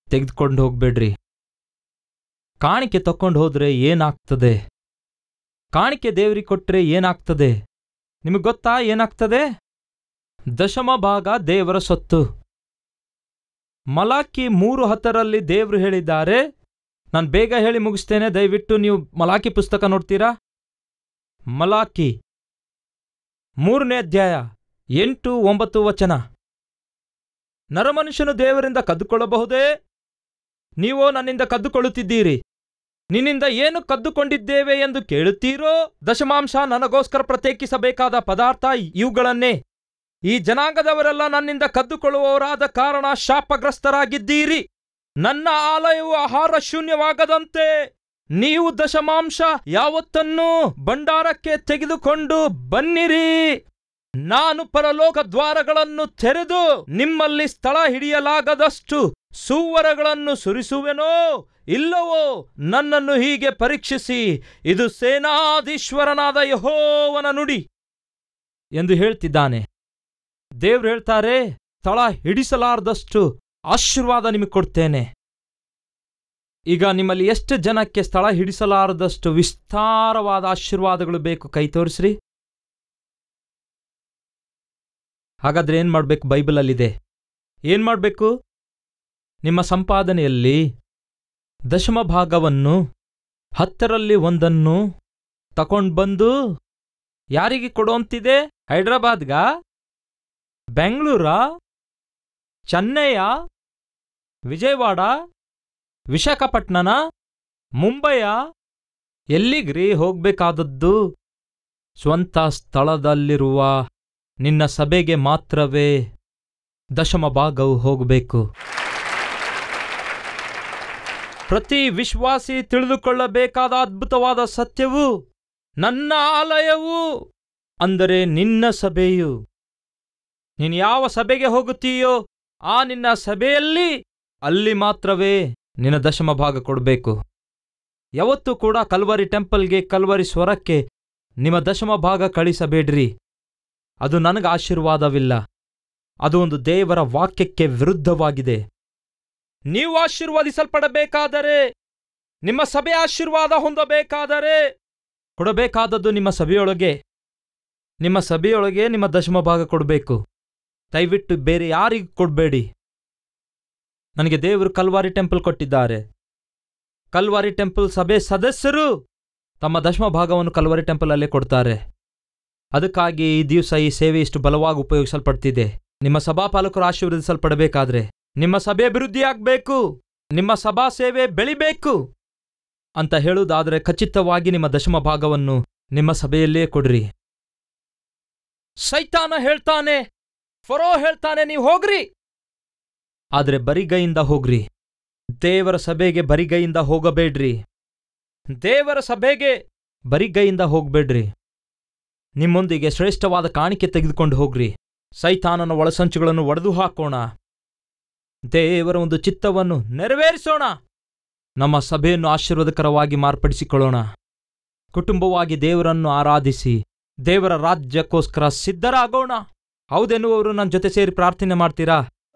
ತೆಗೆದುಕೊಂಡು ಹೋಗ್ಬೇಡ್ರಿ ಕಾಣಿಕೆ ತಕೊಂಡು ಹೋದ್ರೆ ಏನಾಗ್ತದೆ ಕಾಣಿಕೆ ದೇವ್ರಿಗೆ ಕೊಟ್ರೆ ಏನಾಗ್ತದೆ ನಿಮಗೆ ಗೊತ್ತಾ ಏನಾಗ್ತದೆ ದಶಮ ಭಾಗ ದೇವರ ಸೊತ್ತು ಮಲಾಕಿ ಮೂರು ಹತ್ತರಲ್ಲಿ ದೇವರು ಹೇಳಿದ್ದಾರೆ ನಾನು ಬೇಗ ಹೇಳಿ ಮುಗಿಸ್ತೇನೆ ದಯವಿಟ್ಟು ನೀವು ಮಲಾಕಿ ಪುಸ್ತಕ ನೋಡ್ತೀರಾ ಮಲಾಕಿ ಮೂರನೇ ಅಧ್ಯಾಯ ಎಂಟು ಒಂಬತ್ತು ವಚನ ನರಮನುಷ್ಯನು ದೇವರಿಂದ ಕದ್ದುಕೊಳ್ಳಬಹುದೇ ನೀವೋ ನನ್ನಿಂದ ಕದ್ದುಕೊಳ್ಳುತ್ತಿದ್ದೀರಿ ನಿನ್ನಿಂದ ಏನು ಕದ್ದುಕೊಂಡಿದ್ದೇವೆ ಎಂದು ಕೇಳುತ್ತೀರೋ ದಶಮಾಂಶ ನನಗೋಸ್ಕರ ಪ್ರತ್ಯೇಕಿಸಬೇಕಾದ ಪದಾರ್ಥ ಇವುಗಳನ್ನೇ ಈ ಜನಾಂಗದವರೆಲ್ಲ ನನ್ನಿಂದ ಕದ್ದುಕೊಳ್ಳುವವರಾದ ಕಾರಣ ಶಾಪಗ್ರಸ್ತರಾಗಿದ್ದೀರಿ ನನ್ನ ಆಲಯವು ಆಹಾರ ಶೂನ್ಯವಾಗದಂತೆ ನೀವು ದಶಮಾಂಶ ಯಾವತ್ತನ್ನೂ ಭಂಡಾರಕ್ಕೆ ತೆಗೆದುಕೊಂಡು ಬನ್ನಿರಿ ನಾನು ಪರಲೋಕ ದ್ವಾರಗಳನ್ನು ತೆರೆದು ನಿಮ್ಮಲ್ಲಿ ಸ್ಥಳ ಹಿಡಿಯಲಾಗದಷ್ಟು ಸೂವರಗಳನ್ನು ಸುರಿಸುವೆನೋ ಇಲ್ಲವೋ ನನ್ನನ್ನು ಹೀಗೆ ಪರೀಕ್ಷಿಸಿ ಇದು ಸೇನಾಧೀಶ್ವರನಾದ ಯಹೋವನ ನುಡಿ ಎಂದು ಹೇಳ್ತಿದ್ದಾನೆ ದೇವ್ರು ಹೇಳ್ತಾರೆ ಸ್ಥಳ ಹಿಡಿಸಲಾರದಷ್ಟು ಆಶೀರ್ವಾದ ನಿಮಗೆ ಕೊಡ್ತೇನೆ ಈಗ ನಿಮ್ಮಲ್ಲಿ ಎಷ್ಟು ಜನಕ್ಕೆ ಸ್ಥಳ ಹಿಡಿಸಲಾರದಷ್ಟು ವಿಸ್ತಾರವಾದ ಆಶೀರ್ವಾದಗಳು ಬೇಕು ಕೈ ತೋರಿಸ್ರಿ ಹಾಗಾದ್ರೆ ಏನ್ ಮಾಡ್ಬೇಕು ಬೈಬಲಲ್ಲಿದೆ ಏನ್ ಮಾಡ್ಬೇಕು ನಿಮ್ಮ ಸಂಪಾದನೆಯಲ್ಲಿ ದಶಮ ಭಾಗವನ್ನು ಹತ್ತರಲ್ಲಿ ಒಂದನ್ನು ತಕೊಂಡ್ ಬಂದು ಯಾರಿಗೆ ಕೊಡೋಂತಿದೆ ಹೈದ್ರಾಬಾದ್ಗ ಬೆಂಗಳೂರ ಚೆನ್ನೈಯ ವಿಜಯವಾಡ ವಿಶಾಖಪಟ್ಟಣನ ಮುಂಬೈಯ ಎಲ್ಲಿಗ್ರಿ ಹೋಗ್ಬೇಕಾದದ್ದು ಸ್ವಂತ ಸ್ಥಳದಲ್ಲಿರುವ ನಿನ್ನ ಸಭೆಗೆ ಮಾತ್ರವೇ ದಶಮ ಭಾಗವು ಹೋಗಬೇಕು ಪ್ರತಿ ವಿಶ್ವಾಸಿ ತಿಳಿದುಕೊಳ್ಳಬೇಕಾದ ಅದ್ಭುತವಾದ ಸತ್ಯವು ನನ್ನ ಆಲಯವು ಅಂದರೆ ನಿನ್ನ ಸಭೆಯು ನೀನು ಯಾವ ಸಭೆಗೆ ಹೋಗುತ್ತೀಯೋ ಆ ನಿನ್ನ ಸಭೆಯಲ್ಲಿ ಅಲ್ಲಿ ಮಾತ್ರವೇ ನಿನ್ನ ದಶಮ ಭಾಗ ಕೊಡಬೇಕು ಯಾವತ್ತೂ ಕೂಡ ಕಲ್ವರಿ ಟೆಂಪಲ್ಗೆ ಕಲ್ವರಿ ಸ್ವರಕ್ಕೆ ನಿಮ್ಮ ದಶಮ ಭಾಗ ಕಳಿಸಬೇಡ್ರಿ ಅದು ನನಗೆ ಆಶೀರ್ವಾದವಿಲ್ಲ ಅದು ಒಂದು ದೇವರ ವಾಕ್ಯಕ್ಕೆ ವಿರುದ್ಧವಾಗಿದೆ ನೀವು ಆಶೀರ್ವಾದಿಸಲ್ಪಡಬೇಕಾದರೆ ನಿಮ್ಮ ಸಭೆ ಆಶೀರ್ವಾದ ಹೊಂದಬೇಕಾದರೆ ಕೊಡಬೇಕಾದದ್ದು ನಿಮ್ಮ ಸಭೆಯೊಳಗೆ ನಿಮ್ಮ ಸಭೆಯೊಳಗೆ ನಿಮ್ಮ ದಶಮ ಭಾಗ ಕೊಡಬೇಕು ದಯವಿಟ್ಟು ಬೇರೆ ಯಾರಿಗೂ ಕೊಡಬೇಡಿ ನನಗೆ ದೇವರು ಕಲ್ವಾರಿ ಟೆಂಪಲ್ ಕೊಟ್ಟಿದ್ದಾರೆ ಕಲ್ವಾರಿ ಟೆಂಪಲ್ ಸಭೆ ಸದಸ್ಯರು ತಮ್ಮ ದಶಮ ಭಾಗವನ್ನು ಕಲ್ವಾರಿ ಟೆಂಪಲ್ ಅಲ್ಲೇ ಕೊಡ್ತಾರೆ ಅದಕ್ಕಾಗಿ ಈ ದಿವಸ ಈ ಸೇವೆ ಇಷ್ಟು ಬಲವಾಗಿ ಉಪಯೋಗಿಸಲ್ಪಡ್ತಿದೆ ನಿಮ್ಮ ಸಭಾಪಾಲಕರು ಆಶೀರ್ವದಿಸಲ್ಪಡಬೇಕಾದ್ರೆ ನಿಮ್ಮ ಸಭೆ ಅಭಿವೃದ್ಧಿಯಾಗಬೇಕು ನಿಮ್ಮ ಸಭಾ ಸೇವೆ ಬೆಳಿಬೇಕು ಅಂತ ಹೇಳುವುದಾದರೆ ಖಚಿತವಾಗಿ ನಿಮ್ಮ ದಶಮ ಭಾಗವನ್ನು ನಿಮ್ಮ ಸಭೆಯಲ್ಲೇ ಕೊಡ್ರಿ ಸೈತಾನ ಹೇಳ್ತಾನೆ ಫರೋ ಹೇಳ್ತಾನೆ ನೀವು ಹೋಗ್ರಿ ಆದ್ರೆ ಬರಿಗೈಯಿಂದ ಹೋಗ್ರಿ ದೇವರ ಸಭೆಗೆ ಬರಿಗೈಯಿಂದ ಹೋಗಬೇಡ್ರಿ ದೇವರ ಸಭೆಗೆ ಬರಿಗೈಯಿಂದ ಹೋಗ್ಬೇಡ್ರಿ ನಿಮ್ಮೊಂದಿಗೆ ಶ್ರೇಷ್ಠವಾದ ಕಾಣಿಕೆ ತೆಗೆದುಕೊಂಡು ಹೋಗ್ರಿ ಸೈತಾನನ ಒಳಸಂಚುಗಳನ್ನು ಒಡೆದು ಹಾಕೋಣ ದೇವರ ಒಂದು ಚಿತ್ತವನ್ನು ನೆರವೇರಿಸೋಣ ನಮ್ಮ ಸಭೆಯನ್ನು ಆಶೀರ್ವಾದಕರವಾಗಿ ಮಾರ್ಪಡಿಸಿಕೊಳ್ಳೋಣ ಕುಟುಂಬವಾಗಿ ದೇವರನ್ನು ಆರಾಧಿಸಿ ದೇವರ ರಾಜ್ಯಕ್ಕೋಸ್ಕರ ಸಿದ್ಧರಾಗೋಣ ಹೌದೆನ್ನುವವರು ನನ್ನ ಜೊತೆ ಸೇರಿ ಪ್ರಾರ್ಥನೆ ಮಾಡ್ತೀರಾ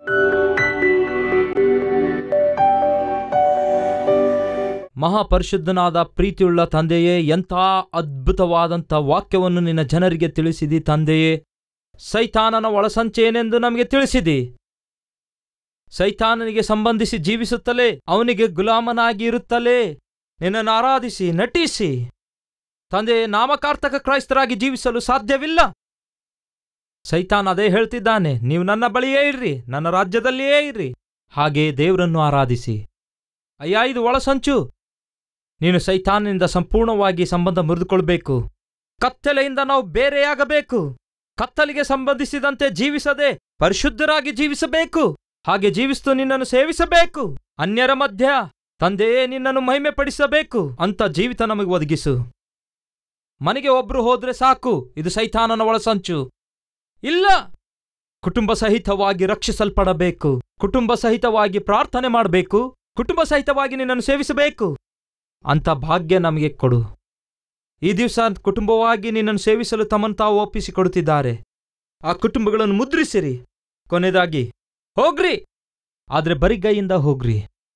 ಮಹಾಪರಿಶುದ್ಧನಾದ ಪ್ರೀತಿಯುಳ್ಳ ತಂದೆಯೇ ಎಂಥ ಅದ್ಭುತವಾದಂಥ ವಾಕ್ಯವನ್ನು ನಿನ್ನ ಜನರಿಗೆ ತಿಳಿಸಿದಿ ತಂದೆಯೇ ಸೈತಾನನ ಒಳಸಂಚೇನೆಂದು ನಮಗೆ ತಿಳಿಸಿದಿ ಸೈತಾನನಿಗೆ ಸಂಬಂಧಿಸಿ ಜೀವಿಸುತ್ತಲೇ ಅವನಿಗೆ ಗುಲಾಮನಾಗಿ ಇರುತ್ತಲೇ ನಿನ್ನನ್ನು ಆರಾಧಿಸಿ ನಟಿಸಿ ತಂದೆ ನಾಮಕಾರ್ಥಕ ಕ್ರೈಸ್ತರಾಗಿ ಜೀವಿಸಲು ಸಾಧ್ಯವಿಲ್ಲ ಸೈತಾನ್ ಅದೇ ಹೇಳ್ತಿದ್ದಾನೆ ನೀವು ನನ್ನ ಬಳಿಯೇ ಇರ್ರಿ ನನ್ನ ರಾಜ್ಯದಲ್ಲಿಯೇ ಇರ್ರಿ ಹಾಗೆ ದೇವರನ್ನು ಆರಾಧಿಸಿ ಅಯ್ಯ ಇದು ಒಳಸಂಚು ನೀನು ಸೈತಾನಿನಿಂದ ಸಂಪೂರ್ಣವಾಗಿ ಸಂಬಂಧ ಮುರಿದುಕೊಳ್ಬೇಕು ಕತ್ತಲೆಯಿಂದ ನಾವು ಬೇರೆಯಾಗಬೇಕು ಕತ್ತಲಿಗೆ ಸಂಬಂಧಿಸಿದಂತೆ ಜೀವಿಸದೆ ಪರಿಶುದ್ಧರಾಗಿ ಜೀವಿಸಬೇಕು ಹಾಗೆ ಜೀವಿಸ್ತು ನಿನ್ನನ್ನು ಸೇವಿಸಬೇಕು ಅನ್ಯರ ಮಧ್ಯ ತಂದೆಯೇ ನಿನ್ನನ್ನು ಮಹಿಮೆ ಪಡಿಸಬೇಕು ಅಂತ ಜೀವಿತ ನಮಗೆ ಒದಗಿಸು ಮನೆಗೆ ಒಬ್ರು ಹೋದ್ರೆ ಸಾಕು ಇದು ಸೈತಾನನ ಒಳಸಂಚು ಇಲ್ಲ ಕುಟುಂಬ ಸಹಿತವಾಗಿ ರಕ್ಷಿಸಲ್ಪಡಬೇಕು ಕುಟುಂಬ ಸಹಿತವಾಗಿ ಪ್ರಾರ್ಥನೆ ಮಾಡಬೇಕು ಕುಟುಂಬ ಸಹಿತವಾಗಿ ನಿನ್ನನ್ನು ಸೇವಿಸಬೇಕು ಅಂತ ಭಾಗ್ಯ ನಮಗೆ ಕೊಡು ಈ ದಿವಸ ಕುಟುಂಬವಾಗಿ ನಿನ್ನನ್ನು ಸೇವಿಸಲು ತಮ್ಮನ್ನು ತಾವು ಒಪ್ಪಿಸಿಕೊಡುತ್ತಿದ್ದಾರೆ ಆ ಕುಟುಂಬಗಳನ್ನು ಮುದ್ರಿಸಿರಿ ಕೊನೆಯದಾಗಿ ಹೋಗ್ರಿ ಆದ್ರೆ ಬರಿಗೈಯಿಂದ ಹೋಗ್ರಿ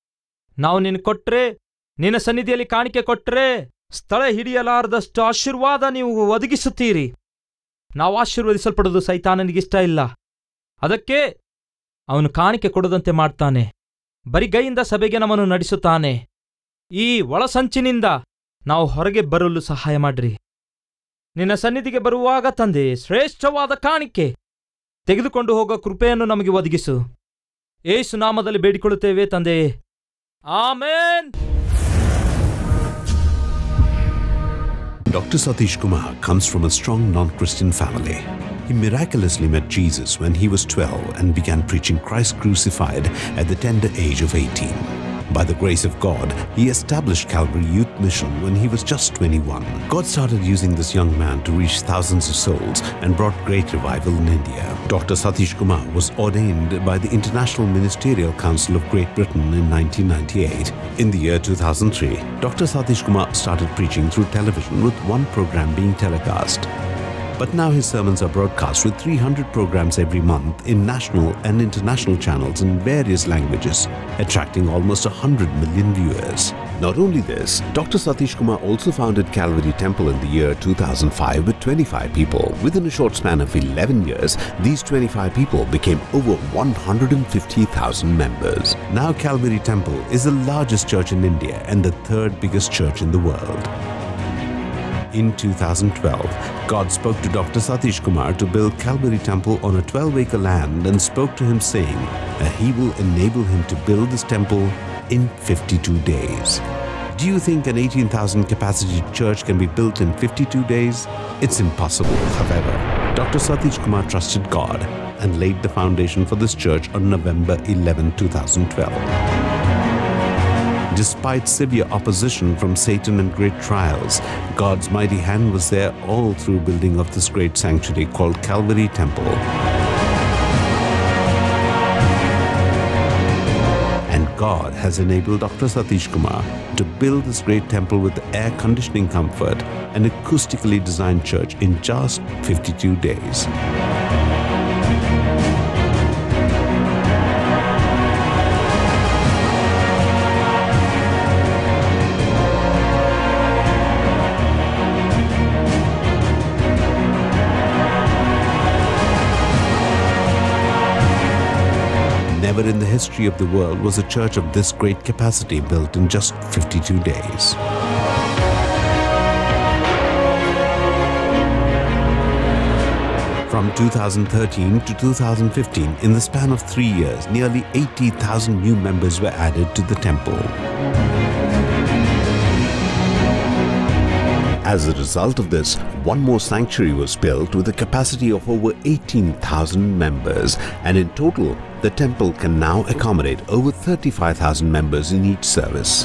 ನಾವು ನಿನ್ ಕೊಟ್ರೆ ನಿನ್ನ ಸನ್ನಿಧಿಯಲ್ಲಿ ಕಾಣಿಕೆ ಕೊಟ್ರೆ ಸ್ಥಳ ಹಿಡಿಯಲಾರದಷ್ಟು ಆಶೀರ್ವಾದ ನೀವು ಒದಗಿಸುತ್ತೀರಿ ನಾವು ಆಶೀರ್ವದಿಸಲ್ಪಡೋದು ಸೈತಾನನಿಗಿಷ್ಟ ಇಲ್ಲ ಅದಕ್ಕೆ ಅವನು ಕಾಣಿಕೆ ಕೊಡದಂತೆ ಮಾಡ್ತಾನೆ ಬರಿಗೈಯಿಂದ ಸಭೆಗೆ ನಮ್ಮನ್ನು ನಡೆಸುತ್ತಾನೆ ಈ ಒಳಸಂಚಿನಿಂದ ನಾವು ಹೊರಗೆ ಬರಲು ಸಹಾಯ ಮಾಡ್ರಿ ನಿನ್ನ ಸನ್ನಿಧಿಗೆ ಬರುವಾಗ ತಂದೆ ಶ್ರೇಷ್ಠವಾದ ಕಾಣಿಕೆ ತೆಗೆದುಕೊಂಡು ಹೋಗೋ ಕೃಪೆಯನ್ನು ನಮಗೆ ಒದಗಿಸು ಏಸು ನಾಮದಲ್ಲಿ ಬೇಡಿಕೊಳ್ಳುತ್ತೇವೆ ತಂದೆ ಆಮೇನ್ Dr. Satish Kumar comes from a strong non Christian family. He miraculously met Jesus when he was 12 and began preaching Christ crucified at the tender age of 18. By the grace of God, he established Calvary Youth Mission when he was just 21. God started using this young man to reach thousands of souls and brought great revival in India. Dr. Satish Kumar was ordained by the International Ministerial Council of Great Britain in 1998. In the year 2003, Dr. Satish Kumar started preaching through television with one program being telecast. But now his sermons are broadcast with 300 programs every month in national and international channels in various languages, attracting almost 100 million viewers. Not only this, Dr. Satish Kumar also founded Calvary Temple in the year 2005 with 25 people. Within a short span of 11 years, these 25 people became over 150,000 members. Now Calvary Temple is the largest church in India and the third biggest church in the world. In 2012, God spoke to Dr. Satish Kumar to build Calvary Temple on a 12 acre land and spoke to him saying that he will enable him to build this temple in 52 days. Do you think an 18,000 capacity church can be built in 52 days? It's impossible, however. Dr. Satish Kumar trusted God and laid the foundation for this church on November 11, 2012. Despite severe opposition from Satan and great trials, God's mighty hand was there all through building of this great sanctuary called Calvary Temple. And God has enabled Dr. Satish Kumar to build this great temple with air conditioning comfort and acoustically designed church in just 52 days. Never in the history of the world was a church of this great capacity built in just 52 days. From 2013 to 2015, in the span of three years, nearly 80,000 new members were added to the temple. As a result of this, one more sanctuary was built with a capacity of over 18,000 members, and in total, the temple can now accommodate over 35,000 members in each service.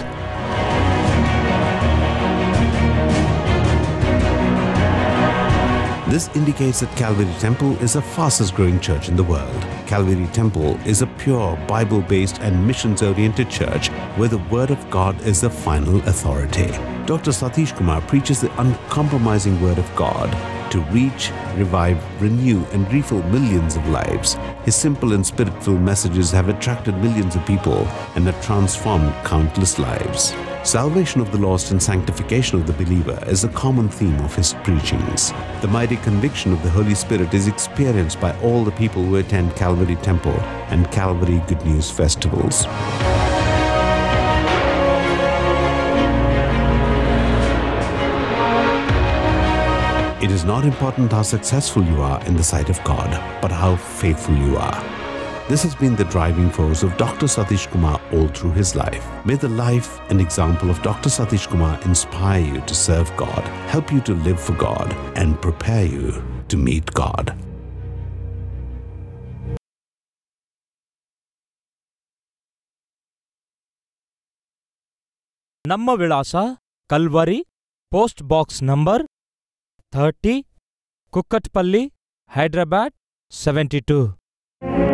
This indicates that Calvary Temple is the fastest growing church in the world. Calvary Temple is a pure Bible based and missions oriented church where the Word of God is the final authority. Dr. Satish Kumar preaches the uncompromising Word of God to reach, revive, renew, and refill millions of lives. His simple and spirit filled messages have attracted millions of people and have transformed countless lives. Salvation of the lost and sanctification of the believer is a common theme of his preachings. The mighty conviction of the Holy Spirit is experienced by all the people who attend Calvary Temple and Calvary Good News festivals. It is not important how successful you are in the sight of God, but how faithful you are. This has been the driving force of Dr. Satish Kumar all through his life. May the life and example of Dr. Satish Kumar inspire you to serve God, help you to live for God, and prepare you to meet God. ನಮ್ಮ ವಿಳಾಸ Calvary post box number thirty Kukatpally Hyderabad seventy two